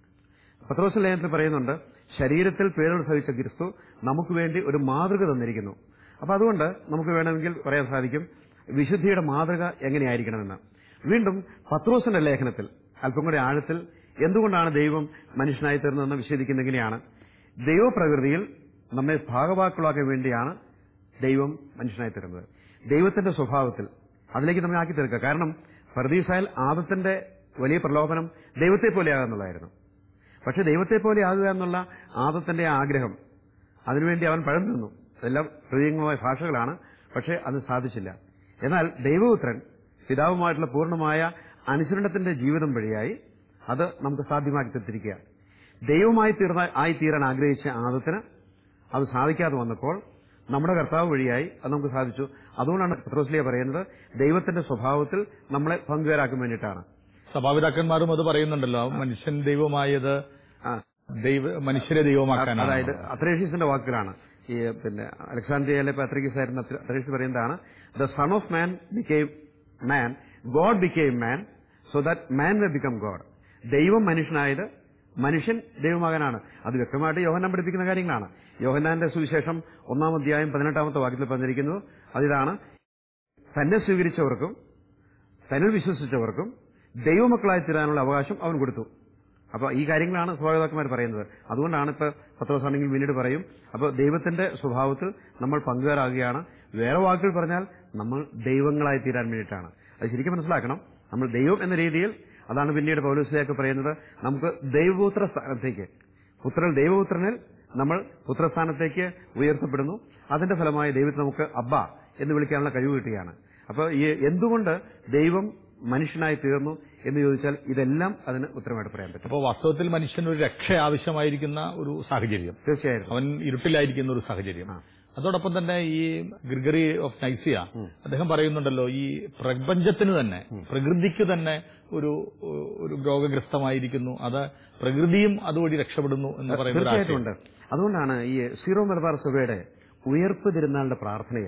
പത്രോസ് ലേഖനത്തിൽ പറയുന്നുണ്ട് ശരീരത്തിൽ പേരോട് സഹിച്ച ക്രിസ്തു നമുക്ക് വേണ്ടി ഒരു മാതൃക തന്നിരിക്കുന്നു അപ്പൊ അതുകൊണ്ട് നമുക്ക് വേണമെങ്കിൽ പറയാൻ സാധിക്കും വിശുദ്ധിയുടെ മാതൃക എങ്ങനെയായിരിക്കണമെന്ന് വീണ്ടും പത്രോസിന്റെ ലേഖനത്തിൽ അല്പം കൂടി ആഴത്തിൽ എന്തുകൊണ്ടാണ് ദൈവം മനുഷ്യനായി തീർന്നതെന്ന് വിശദീകരിക്കുന്നത് എങ്ങനെയാണ് ദൈവപ്രകൃതിയിൽ നമ്മെ ഭാഗവാക്കുകളാക്കാൻ വേണ്ടിയാണ് ദൈവം മനുഷ്യനായി തീർന്നത് ദൈവത്തിന്റെ സ്വഭാവത്തിൽ അതിലേക്ക് നമ്മെ ആക്കി തീർക്കുക കാരണം ഫർദീസായിൽ ആദത്തിന്റെ വലിയ പ്രലോഭനം ദൈവത്തെ പോലെയാകുന്നുള്ളതായിരുന്നു പക്ഷെ ദൈവത്തെ പോലെ ആകുക എന്നുള്ള ആദത്തിന്റെ ആഗ്രഹം അതിനുവേണ്ടി അവൻ പഴം തിന്നു അതെല്ലാം ഹൃദയങ്ങളുമായ ഭാഷകളാണ് പക്ഷെ അത് സാധിച്ചില്ല എന്നാൽ ദൈവപുത്രൻ പിതാവുമായിട്ടുള്ള പൂർണ്ണമായ അനുസരണത്തിന്റെ ജീവിതം വഴിയായി അത് നമുക്ക് സാധ്യമാക്കി തീർത്തിരിക്കുക ദൈവമായി തീർന്ന ആയി തീരാൻ ആഗ്രഹിച്ച ആദത്തിന് അത് സാധിക്കാതെ വന്നപ്പോൾ നമ്മുടെ കർത്താവ് വഴിയായി അത് നമുക്ക് സാധിച്ചു അതുകൊണ്ടാണ് പത്രോസ്ലിയ പറയുന്നത് ദൈവത്തിന്റെ സ്വഭാവത്തിൽ നമ്മളെ പങ്കുകാരാക്കാൻ വേണ്ടിയിട്ടാണ് സഭാപിതാക്കന്മാരും അത് പറയുന്നുണ്ടല്ലോ മനുഷ്യൻ ദൈവമായത് ആ, ദൈവ മനുഷ്യരെ ദൈവമാക്കാനാണ് അതായത് അത്രേഷ്യസിന്റെ വാക്കുകളാണ് ഈ പിന്നെ അലക്സാണ്ട്രിയയിലെ പത്രികസ് ആയിരുന്ന അത്രേഷ്യസ് പറയുന്നതാണ് the son of man became man God became man so that man we become God ദൈവം മനുഷ്യനായത് മനുഷ്യൻ ദൈവമാകാനാണ് അത് വ്യക്തമായിട്ട് യോഹന്നാൻ പഠിപ്പിക്കുന്ന കാര്യങ്ങളാണ് യോഹന്നാന്റെ സുവിശേഷം ഒന്നാം അധ്യായം പതിനെട്ടാമത്തെ വാക്യത്തിൽ പറഞ്ഞിരിക്കുന്നത് അതിതാണ് തന്നെ സ്വീകരിച്ചവർക്കും തന്നിൽ വിശ്വസിച്ചവർക്കും ദൈവമക്കളായി തീരാനുള്ള അവകാശം അവൻ കൊടുത്തു അപ്പൊ ഈ കാര്യങ്ങളാണ് സ്വാഗതാക്കന്മാർ പറയുന്നത് അതുകൊണ്ടാണ് ഇപ്പൊ പത്രോസാണെങ്കിൽ പിന്നീട് പറയും അപ്പൊ ദൈവത്തിന്റെ സ്വഭാവത്തിൽ നമ്മൾ പങ്കുകാരാകുകയാണ് വേറെ വാക്കുകൾ പറഞ്ഞാൽ നമ്മൾ ദൈവങ്ങളായി തീരാൻ വേണ്ടിയിട്ടാണ് അത് ശരിക്കും മനസ്സിലാക്കണം നമ്മൾ ദൈവം എന്ന രീതിയിൽ അതാണ് പിന്നീട് പൗലോസിലേക്ക് പറയുന്നത് നമുക്ക് ദൈവപുത്ര സ്ഥാനത്തേക്ക് പുത്രൻ ദൈവപുത്രനിൽ നമ്മൾ പുത്രസ്ഥാനത്തേക്ക് ഉയർത്തപ്പെടുന്നു അതിന്റെ ഫലമായി ദൈവത്തെ നമുക്ക് അബ്ബ എന്ന് വിളിക്കാനുള്ള കഴിവ് കിട്ടുകയാണ് അപ്പൊ ഈ എന്തുകൊണ്ട് ദൈവം മനുഷ്യനായി തീർന്നു എന്ന് ചോദിച്ചാൽ ഇതെല്ലാം അതിന് ഉത്തരമായിട്ട് പറയാൻ പറ്റും അപ്പോൾ വാസ്തവത്തിൽ മനുഷ്യന് ഒരു രക്ഷ ആവശ്യമായിരിക്കുന്ന ഒരു സാഹചര്യം തീർച്ചയായും അവൻ ഇരുട്ടിലായിരിക്കുന്ന ഒരു സാഹചര്യം അതോടൊപ്പം തന്നെ ഈ ഗ്രിഗറി ഓഫ് നൈസിയ അദ്ദേഹം പറയുന്നുണ്ടല്ലോ ഈ പ്രപഞ്ചത്തിന് തന്നെ പ്രകൃതിക്ക് തന്നെ ഒരു ഒരു രോഗഗ്രസ്തമായിരിക്കുന്നു അത് പ്രകൃതിയും അതുവഴി രക്ഷപ്പെടുന്നു എന്ന് പറയുന്ന ഒരു തീർച്ചയായിട്ടും ആശയം. ഉണ്ട് അതുകൊണ്ടാണ് ഈ സീറോ മലബാർ സഭയുടെ ഉയർപ്പ് തിരുനാളിന്റെ പ്രാർത്ഥനയിൽ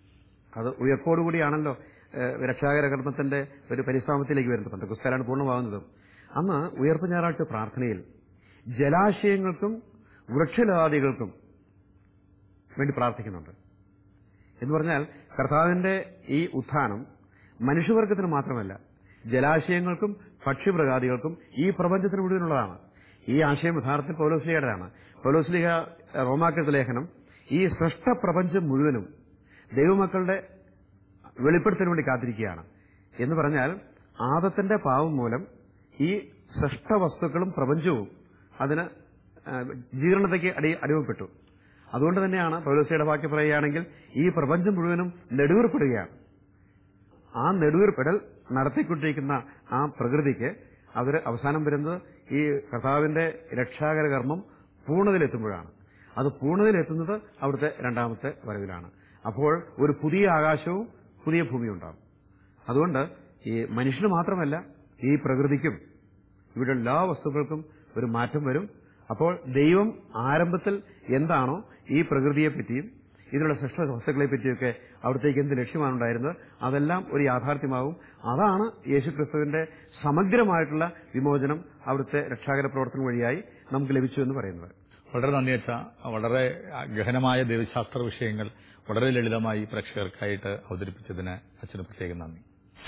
അത് ഉയർപ്പോടുകൂടിയാണല്ലോ ഏഹ്, രക്ഷാകര കർമ്മത്തിന്റെ ഒരു പരിശ്രമത്തിലേക്ക് വരുന്നത് കുസ്തലാണ് പൂർണ്ണമാകുന്നത് അന്ന് ഉയർപ്പ് ഞായറാഴ്ച പ്രാർത്ഥനയിൽ ജലാശയങ്ങൾക്കും വൃക്ഷലതാദികൾക്കും വേണ്ടി പ്രാർത്ഥിക്കുന്നുണ്ട് എന്ന് പറഞ്ഞാൽ കർത്താവിന്റെ ഈ ഉത്ഥാനം മനുഷ്യവർഗത്തിന് മാത്രമല്ല ജലാശയങ്ങൾക്കും പക്ഷിമൃഗാദികൾക്കും ഈ പ്രപഞ്ചത്തിന് മുഴുവനുള്ളതാണ് ഈ ആശയം യഥാർത്ഥത്തിൽ പൗലോസ്ലിയുടേതാണ് പൗലോസ്ലിഹ റോമാക്കത്തെ ലേഖനം ഈ സൃഷ്ട പ്രപഞ്ചം മുഴുവനും ദൈവമക്കളുടെ വെളിപ്പെടുത്തിന് വേണ്ടി കാത്തിരിക്കുകയാണ് എന്ന് പറഞ്ഞാൽ ആദത്തിന്റെ പാവം മൂലം ഈ സൃഷ്ട വസ്തുക്കളും പ്രപഞ്ചവും അതിന് ആ, ജീർണതയ്ക്ക് അടി അടിമപ്പെട്ടു അതുകൊണ്ട് തന്നെയാണ് പൗലോസിയുടെ വാക്യം പറയുകയാണെങ്കിൽ ഈ പ്രപഞ്ചം മുഴുവനും നെടുവീർപ്പെടുകയാണ് ആ നെടുവീർപ്പെടൽ നടത്തിക്കൊണ്ടിരിക്കുന്ന ആ പ്രകൃതിക്ക് അവർ അവസാനം വരുന്നത് ഈ കർത്താവിന്റെ രക്ഷാകര കർമ്മം പൂർണ്ണതയിലെത്തുമ്പോഴാണ് അത് പൂർണ്ണതയിലെത്തുന്നത് അവിടുത്തെ രണ്ടാമത്തെ വരവിലാണ് അപ്പോൾ ഒരു പുതിയ ആകാശവും പുതിയ ഭൂമിയും ഉണ്ടാകും അതുകൊണ്ട് ഈ മനുഷ്യന് മാത്രമല്ല ഈ പ്രകൃതിക്കും ഇവിടെ എല്ലാ വസ്തുക്കൾക്കും ഒരു മാറ്റം വരും അപ്പോൾ ദൈവം ആരംഭത്തിൽ എന്താണോ ഈ പ്രകൃതിയെ പറ്റിയും ഇതിനുള്ള സൃഷ്ട വസ്തുക്കളെ പറ്റിയൊക്കെ അവിടത്തേക്ക് എന്ത് ലക്ഷ്യമാണ് ഉണ്ടായിരുന്നത് അതെല്ലാം ഒരു യാഥാർത്ഥ്യമാവും അതാണ് യേശുക്രിസ്തുവിന്റെ സമഗ്രമായിട്ടുള്ള വിമോചനം അവിടുത്തെ രക്ഷാകര പ്രവർത്തനം വഴിയായി നമുക്ക് ലഭിച്ചു എന്ന് പറയുന്നത് വളരെ നന്ദി അച്ഛ വളരെ ഗഹനമായ ദൈവശാസ്ത്ര വിഷയങ്ങൾ വളരെ ലളിതമായി പ്രേക്ഷകർക്കായിട്ട് അവതരിപ്പിച്ചതിന് അച്ഛന് പ്രത്യേകം നന്ദി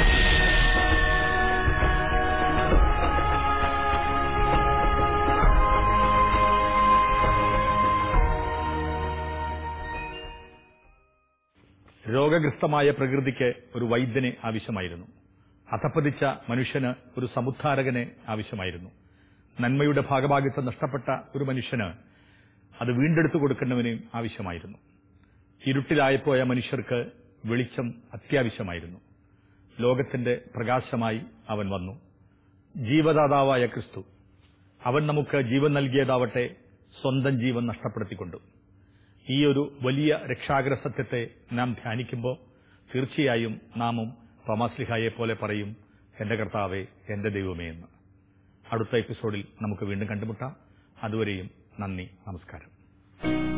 രോഗഗ്രസ്തമായ പ്രകൃതിക്ക് ഒരു വൈദ്യനെ ആവശ്യമായിരുന്നു അധപ്പതിച്ച മനുഷ്യന് ഒരു സമുദ്ധാരകനെ ആവശ്യമായിരുന്നു നന്മയുടെ ഭാഗഭാഗിത്വം നഷ്ടപ്പെട്ട ഒരു മനുഷ്യന് അത് വീണ്ടെടുത്തു കൊടുക്കേണ്ടവനെയും ആവശ്യമായിരുന്നു ഇരുട്ടിലായിപ്പോയ മനുഷ്യർക്ക് വെളിച്ചം അത്യാവശ്യമായിരുന്നു ലോകത്തിന്റെ പ്രകാശമായി അവൻ വന്നു ജീവദാതാവായ ക്രിസ്തു അവൻ നമുക്ക് ജീവൻ നൽകിയതാവട്ടെ സ്വന്തം ജീവൻ നഷ്ടപ്പെടുത്തിക്കൊണ്ടു ഈ ഒരു വലിയ രക്ഷാകര സത്യത്തെ നാം ധ്യാനിക്കുമ്പോൾ തീർച്ചയായും നാമും തോമാസ്ലിഹായെ പോലെ പറയും എന്റെ കർത്താവേ എന്റെ ദൈവമേ എന്ന് അടുത്ത എപ്പിസോഡിൽ നമുക്ക് വീണ്ടും കണ്ടുമുട്ടാം അതുവരെയും നന്ദി നമസ്കാരം